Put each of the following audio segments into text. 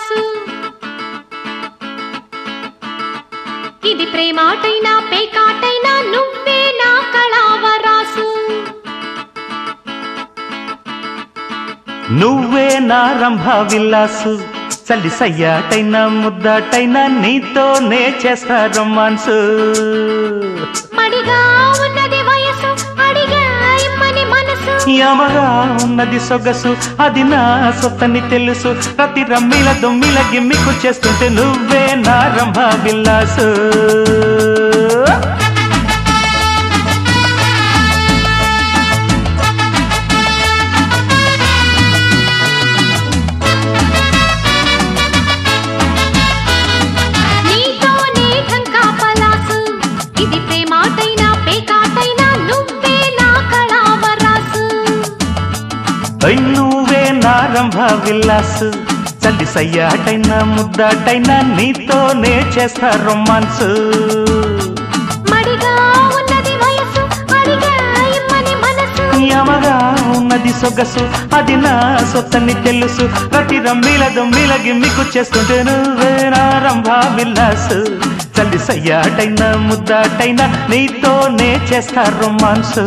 విలాసు ఇది ప్రేమాటైనా పేకాటైనా నువ్వే నా కళావరాసు నువ్వే నా రంభ విల్లాసు చలి సయ్యాటైనా ముద్దాటైనా నీతోనే చేస్తా రొమాన్స్ మడిగా ఉన్నది వయసు అడిగా ఇమ్మని మనసు యమగా ఉన్నది సొగసు అది నా సొత్తని తెలుసు ప్రతి రమ్మిల దొమ్మిల గిమ్మికు చేస్తుంటే నువ్వే నా రంభ విల్లాసు నీతోనే ఢంకా పలాసు ఇది ప్రేమాటైనా పేకాటైనా నువ్వే నా కళావరాసు ఐ నువ్వే నా రంభ విల్లాసు చలి సయ్యాటైనా ముద్దాటైనా నీతోనే చేస్తా రొమాన్స్ మడిగా ఉన్నది వయసు అడిగా ఇమ్మని మనసు యమగా ఉన్నది సొగసు అది నా సొత్తని తెలుసు ప్రతి రమ్మిల దొమ్మిల గిమ్మికు చేస్తుంటే నువ్వే నా రంభ విల్లాసు చల్లి సయ్యాటైనా ముద్దాటైనా నీతోనే చేస్తా రొమాన్స్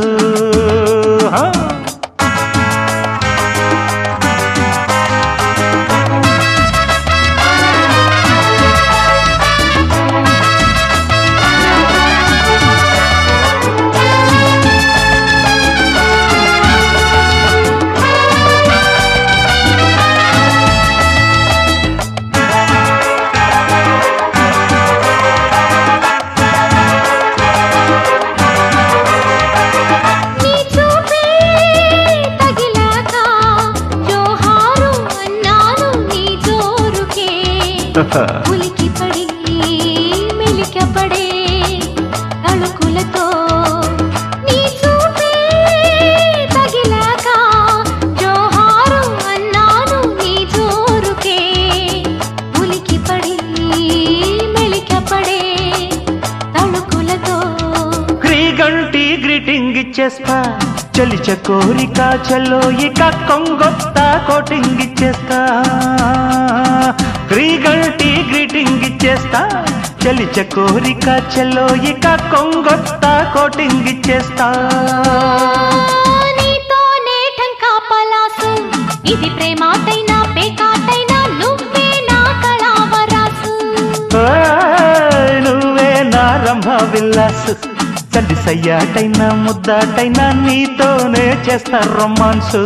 నీ చూపే తగిలాక జోహారు అన్నాను నీ జోరుకే ఉలికి పడి మెలికపడే తళుకులతో నీ చూపే తగిలాక జోహారు అన్నాను నీ జోరుకే ఉలికి పడి మెలికపడే తళుకులతో క్రీగంటి గ్రీటింగ్ ఇచ్చేస్తా చలిచ కోరిక చలో ఇక కొంగొత్త కోటింగ్ ఇచ్చేస్తా క్రీగంటి గ్రీటింగ్ ఇచ్చేస్తా చలిచ కోరిక చలో ఇక కొంగొత్త కోటింగ్ ఇచ్చేస్తా నీతోనే ఢంకా పలాసు ఇది ప్రేమాటైనా పేకాటైనా నువ్వే నా కళావరాసు ఓయ్, నువ్వే నా రంభ విల్లాసు చల్లి సయ్యాటైనా ముద్దాటైనా నీతోనే చేస్తా రొమాన్సు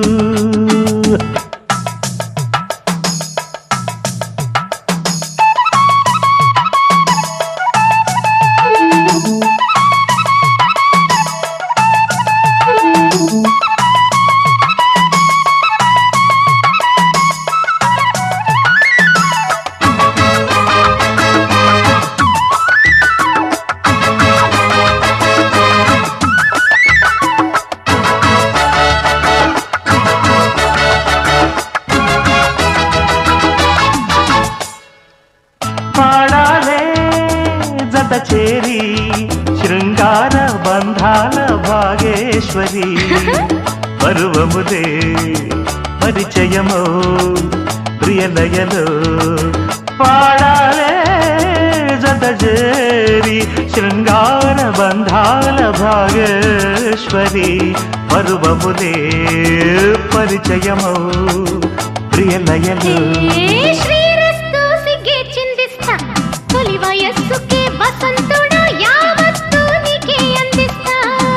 పాడాలే జత చేరి శృంగార బంధాల భాగేశ్వరి పర్వముదే పరిచయమో ప్రియలయలో పాడాలే జత చేరి శృంగార బంధాల భాగేశ్వరి పర్వముదే పరిచయమో ప్రియలయలో ఏ శ్రీరస్తు సిగ్గే చిందిస్తా తొలి వయస్సుకే వసంతుడు యావత్తు నీకే అందిస్తా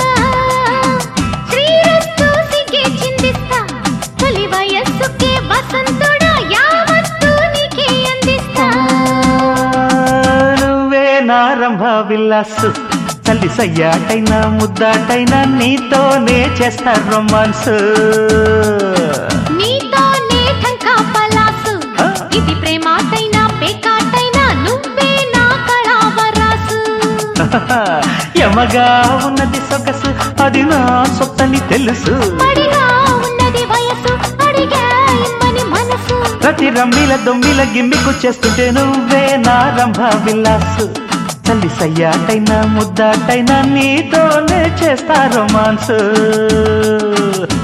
శ్రీరస్తు సిగ్గే చిందిస్తా తొలి వయస్సుకే వసంతుడు యావత్తు నీకే అందిస్తా నువ్వే నా రంభ విల్లాసు తల్లి సయ్యాటైనా ముద్దాటైనా నీతోనే చేస్తా రొమాన్స్ నీతోనే ఢంకా పలాసు ఆ? ఇది ప్రేమాటైనా పేకాటైనా నువ్వే నా కళావరాసు యమగా ఉన్నది సొగసు అది నా సొత్తని తెలుసు పడిగా ఉన్నది వయసు అడిగా ఇమ్మని మనసు ప్రతి రమ్మిల దొమ్మిల గిమ్మికు చేస్తుంటే నువ్వే నా రంభ విల్లాసు తల్లి సయ్యాటైనా ముద్దాటైనా నీతోనే చేస్తా రొమాన్స్